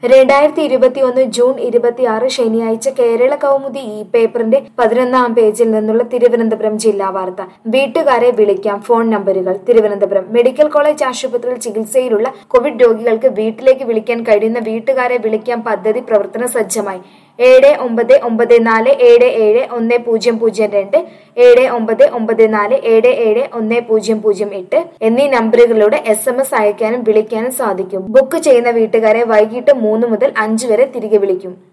രണ്ടായിരത്തി ഇരുപത്തിയൊന്ന് ജൂൺ ഇരുപത്തിയാറ് ശനിയാഴ്ച കേരള കൗമുദി ഈ പേപ്പറിന്റെ പതിനൊന്നാം പേജിൽ നിന്നുള്ള തിരുവനന്തപുരം ജില്ലാ വാർത്ത വീട്ടുകാരെ വിളിക്കാം ഫോൺ നമ്പറുകൾ തിരുവനന്തപുരം മെഡിക്കൽ കോളേജ് ആശുപത്രിയിൽ ചികിത്സയിലുള്ള കോവിഡ് രോഗികൾക്ക് വീട്ടിലേക്ക് വിളിക്കാൻ കഴിയുന്ന വീട്ടുകാരെ വിളിക്കാം പദ്ധതി പ്രവർത്തന സജ്ജമായി ഏഴ് ഒമ്പത് ഒമ്പത് നാല് ഏഴ് ഏഴ് ഒന്ന് പൂജ്യം പൂജ്യം രണ്ട് ഏഴ് ഒമ്പത് ഒമ്പത് നാല് ഏഴ് ഏഴ് ഒന്ന് പൂജ്യം പൂജ്യം എട്ട് എന്നീ നമ്പറുകളിലൂടെ എസ് എം എസ് അയക്കാനും വിളിക്കാനും സാധിക്കും ബുക്ക് ചെയ്യുന്ന വീട്ടുകാരെ വൈകിട്ട് മൂന്ന് മുതൽ അഞ്ച് വരെ തിരികെ വിളിക്കും